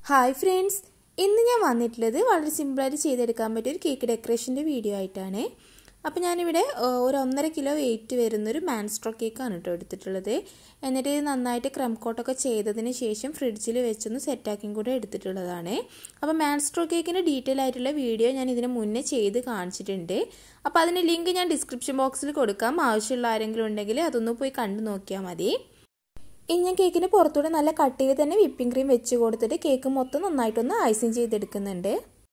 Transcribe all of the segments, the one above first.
hi friends ഇന്ന് ഞാൻ വന്നിട്ടുള്ളത് വളരെ സിമ്പിളായിട്ട് ചെയ്തെടുക്കാൻ പറ്റിയ ഒരു കേക്ക് ഡെക്കറേഷൻ്റെ വീഡിയോ ആയിട്ടാണ് അപ്പോൾ ഞാനിവിടെ ഒരു ഒന്നര കിലോ വെയിറ്റ് വരുന്നൊരു മാൻസ്ട്രോ കേക്കാണ് കേട്ടോ എടുത്തിട്ടുള്ളത് എന്നിട്ട് ഇത് നന്നായിട്ട് ക്രം കോട്ടൊക്കെ ചെയ്തതിന് ശേഷം ഫ്രിഡ്ജിൽ വെച്ചൊന്ന് സെറ്റാക്കിയും കൂടെ എടുത്തിട്ടുള്ളതാണ് അപ്പോൾ മാൻസ്ട്രോ കേക്കിൻ്റെ ഡീറ്റെയിൽ ആയിട്ടുള്ള വീഡിയോ ഞാൻ ഇതിന് മുന്നേ ചെയ്ത് കാണിച്ചിട്ടുണ്ട് അപ്പോൾ അതിൻ്റെ ലിങ്ക് ഞാൻ ഡിസ്ക്രിപ്ഷൻ ബോക്സിൽ കൊടുക്കാം ആവശ്യമുള്ള ആരെങ്കിലും ഉണ്ടെങ്കിൽ അതൊന്ന് പോയി കണ്ടു നോക്കിയാൽ മതി ഇനി ഞാൻ കേക്കിന് പുറത്തൂടെ നല്ല കട്ടിയിൽ തന്നെ വിപ്പിംഗ് ക്രീം വെച്ച് കൊടുത്തിട്ട് കേക്ക് മൊത്തം നന്നായിട്ടൊന്ന് ഐസിങ് ചെയ്തെടുക്കുന്നുണ്ട്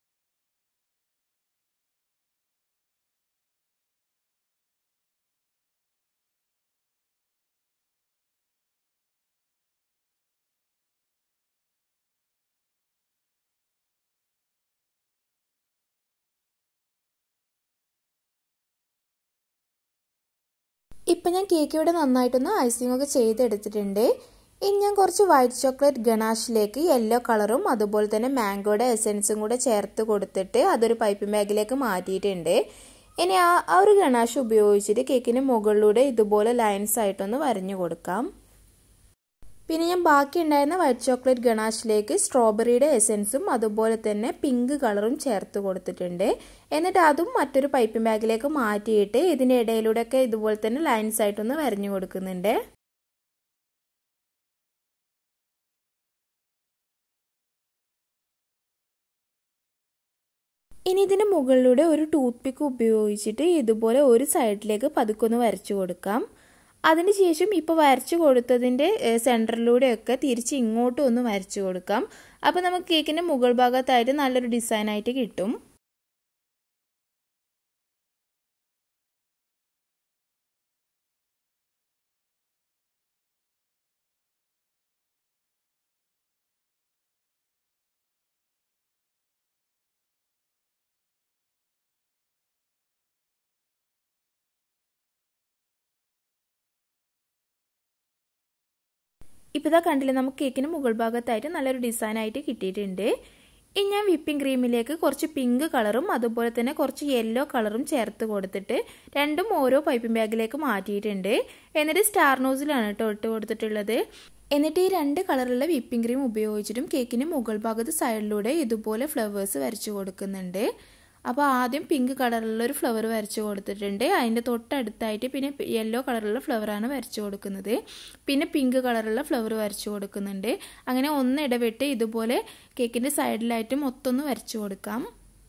ഇപ്പം ഞാൻ കേക്ക് ഇവിടെ നന്നായിട്ടൊന്ന് ഐസിങ് ഒക്കെ ചെയ്തെടുത്തിട്ടുണ്ട് ഇനി ഞാൻ കുറച്ച് വൈറ്റ് ചോക്ലേറ്റ് ഗണാഷിലേക്ക് യെല്ലോ കളറും അതുപോലെ തന്നെ മാംഗോയുടെ എസൻസും കൂടെ ചേർത്ത് കൊടുത്തിട്ട് അതൊരു പൈപ്പിംഗ് ബാഗിലേക്ക് മാറ്റിയിട്ടുണ്ട് ഇനി ആ ആ ഒരു ഗണാഷ് ഉപയോഗിച്ചിട്ട് കേക്കിന് മുകളിലൂടെ ഇതുപോലെ ലൈൻസ് ആയിട്ടൊന്ന് വരഞ്ഞു കൊടുക്കാം പിന്നെ ഞാൻ ബാക്കി ഉണ്ടായിരുന്ന വൈറ്റ് ചോക്ലേറ്റ് ഗണാഷിലേക്ക് സ്ട്രോബെറിയുടെ എസൻസും അതുപോലെ തന്നെ പിങ്ക് കളറും ചേർത്ത് കൊടുത്തിട്ടുണ്ട് എന്നിട്ട് അതും മറ്റൊരു പൈപ്പിംഗ് ബാഗിലേക്ക് മാറ്റിയിട്ട് ഇതിൻ്റെ ഇടയിലൂടെയൊക്കെ ഇതുപോലെ തന്നെ ലൈൻസ് ആയിട്ടൊന്ന് വരഞ്ഞു കൊടുക്കുന്നുണ്ട് ഇനി ഇതിൻ്റെ മുകളിലൂടെ ഒരു ടൂത്ത് പിക്ക് ഉപയോഗിച്ചിട്ട് ഇതുപോലെ ഒരു സൈഡിലേക്ക് പതുക്കൊന്ന് വരച്ചു കൊടുക്കാം അതിനുശേഷം ഇപ്പോൾ വരച്ചു കൊടുത്തതിൻ്റെ സെൻറ്ററിലൂടെയൊക്കെ തിരിച്ച് ഇങ്ങോട്ടും ഒന്ന് വരച്ചു കൊടുക്കാം അപ്പോൾ നമുക്ക് കേക്കിൻ്റെ മുകൾ ഭാഗത്തായിട്ട് നല്ലൊരു ഡിസൈനായിട്ട് കിട്ടും ഇപ്പോൾ ഇതാ കണ്ടില്ലേ നമുക്ക് കേക്കിന് മുകൾ ഭാഗത്തായിട്ട് നല്ലൊരു ഡിസൈനായിട്ട് കിട്ടിയിട്ടുണ്ട് ഇനി ഞാൻ വിപ്പിംഗ് ക്രീമിലേക്ക് കുറച്ച് പിങ്ക് കളറും അതുപോലെ തന്നെ കുറച്ച് യെല്ലോ കളറും ചേർത്ത് കൊടുത്തിട്ട് രണ്ടും ഓരോ പൈപ്പിംഗ് ബാഗിലേക്ക് മാറ്റിയിട്ടുണ്ട് എന്നിട്ട് സ്റ്റാർ നോസിലാണ് കേട്ടോ ഇട്ട് കൊടുത്തിട്ടുള്ളത് എന്നിട്ട് ഈ രണ്ട് കളറുള്ള വിപ്പിംഗ് ക്രീം ഉപയോഗിച്ചിട്ടും കേക്കിന് മുകൾ ഭാഗത്ത് സൈഡിലൂടെ ഇതുപോലെ ഫ്ലവേഴ്സ് വരച്ചു കൊടുക്കുന്നുണ്ട് അപ്പോൾ ആദ്യം പിങ്ക് കളറിലുള്ള ഒരു ഫ്ലവർ വരച്ച് കൊടുത്തിട്ടുണ്ട് അതിൻ്റെ തൊട്ടടുത്തായിട്ട് പിന്നെ യെല്ലോ കളറുള്ള ഫ്ലവറാണ് വരച്ച് കൊടുക്കുന്നത് പിന്നെ പിങ്ക് കളറുള്ള ഫ്ലവർ വരച്ച് കൊടുക്കുന്നുണ്ട് അങ്ങനെ ഒന്ന് ഇടവിട്ട് ഇതുപോലെ കേക്കിൻ്റെ സൈഡിലായിട്ട് മൊത്തം ഒന്ന് വരച്ച് കൊടുക്കാം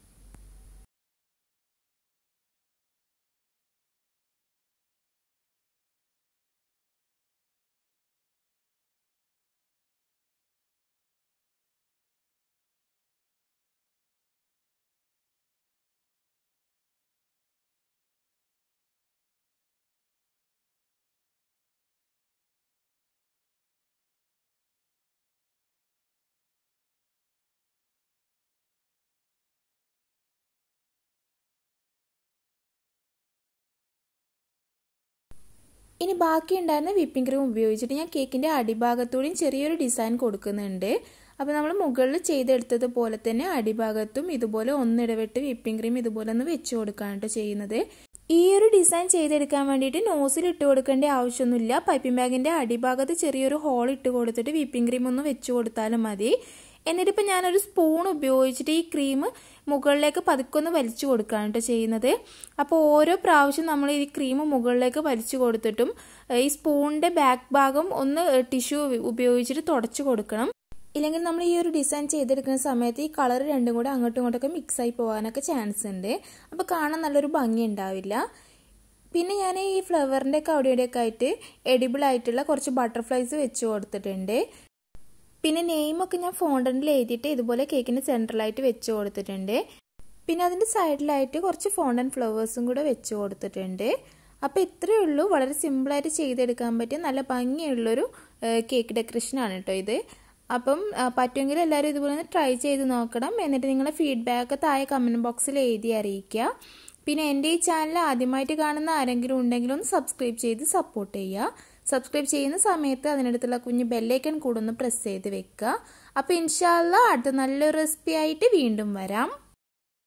ഇനി ബാക്കി ഉണ്ടായിരുന്ന വിപ്പിംഗ് ക്രീം ഉപയോഗിച്ചിട്ട് ഞാൻ കേക്കിൻ്റെ അടിഭാഗത്തൂടെയും ചെറിയൊരു ഡിസൈൻ കൊടുക്കുന്നുണ്ട് അപ്പോൾ നമ്മൾ മുകളിൽ ചെയ്തെടുത്തതുപോലെ തന്നെ അടിഭാഗത്തും ഇതുപോലെ ഒന്നിടവിട്ട് വിപ്പിംഗ് ക്രീം ഇതുപോലെ ഒന്ന് വെച്ച് കൊടുക്കുകയാണ് ചെയ്യുന്നത് ഈ ഒരു ഡിസൈൻ ചെയ്തെടുക്കാൻ വേണ്ടിയിട്ട് നോസിൽ ഇട്ട് കൊടുക്കേണ്ട ആവശ്യമൊന്നുമില്ല പൈപ്പിംഗ് ബാഗിൻ്റെ അടിഭാഗത്ത് ചെറിയൊരു ഹോൾ ഇട്ട് കൊടുത്തിട്ട് വിപ്പിംഗ് ക്രീം ഒന്ന് വെച്ച് കൊടുത്താലും മതി എന്നിട്ടിപ്പോൾ ഞാനൊരു സ്പൂൺ ഉപയോഗിച്ചിട്ട് ഈ ക്രീം മുകളിലേക്ക് പതുക്കൊന്ന് വലിച്ചു കൊടുക്കുകയാണ് കേട്ടോ ചെയ്യുന്നത് അപ്പോൾ ഓരോ പ്രാവശ്യം നമ്മൾ ഈ ക്രീം മുകളിലേക്ക് വലിച്ചു കൊടുത്തിട്ടും ഈ സ്പൂണിൻ്റെ ബാക്ക് ഭാഗം ഒന്ന് ടിഷ്യൂ ഉപയോഗിച്ചിട്ട് തുടച്ചു കൊടുക്കണം ഇല്ലെങ്കിൽ നമ്മൾ ഈ ഒരു ഡിസൈൻ ചെയ്തെടുക്കുന്ന സമയത്ത് ഈ കളർ രണ്ടും കൂടെ അങ്ങോട്ടും ഇങ്ങോട്ടൊക്കെ മിക്സ് ആയി പോകാനൊക്കെ ചാൻസ് ഉണ്ട് അപ്പോൾ കാണാൻ നല്ലൊരു ഭംഗി ഉണ്ടാവില്ല പിന്നെ ഞാൻ ഈ ഫ്ലവറിൻ്റെ ഒക്കെ അവിടെ ഇവിടെയൊക്കെ ആയിട്ട് എഡിബിൾ ആയിട്ടുള്ള കുറച്ച് ബട്ടർഫ്ലൈസ് വെച്ച് കൊടുത്തിട്ടുണ്ട് പിന്നെ നെയിമൊക്കെ ഞാൻ ഫോണ്ടനിൽ എഴുതിയിട്ട് ഇതുപോലെ കേക്കിന് സെൻട്രലായിട്ട് വെച്ച് കൊടുത്തിട്ടുണ്ട് പിന്നെ അതിൻ്റെ സൈഡിലായിട്ട് കുറച്ച് ഫോണ്ടൻ ഫ്ലവേഴ്സും കൂടെ വെച്ച് കൊടുത്തിട്ടുണ്ട് അപ്പോൾ ഇത്രയേ ഉള്ളൂ വളരെ സിമ്പിളായിട്ട് ചെയ്തെടുക്കാൻ പറ്റിയ നല്ല ഭംഗിയുള്ളൊരു കേക്ക് ഡെക്കറേഷനാണ് കേട്ടോ ഇത് അപ്പം പറ്റുമെങ്കിൽ എല്ലാവരും ഇതുപോലെ ഒന്ന് ട്രൈ ചെയ്ത് നോക്കണം എന്നിട്ട് നിങ്ങളുടെ ഫീഡ്ബാക്ക് താഴെ കമൻറ്റ് ബോക്സിൽ എഴുതി അറിയിക്കുക പിന്നെ എൻ്റെ ഈ ചാനൽ ആദ്യമായിട്ട് കാണുന്ന ആരെങ്കിലും ഉണ്ടെങ്കിൽ ഒന്ന് സബ്സ്ക്രൈബ് ചെയ്ത് സപ്പോർട്ട് ചെയ്യുക സബ്സ്ക്രൈബ് ചെയ്യുന്ന സമയത്ത് അതിനടുത്തുള്ള കുഞ്ഞ് ബെല്ലൈക്കൺ കൂടെ ഒന്ന് പ്രസ് ചെയ്ത് വെക്കുക അപ്പോൾ ഇൻഷാല്ല അടുത്ത നല്ലൊരു റെസിപ്പി ആയിട്ട് വീണ്ടും വരാം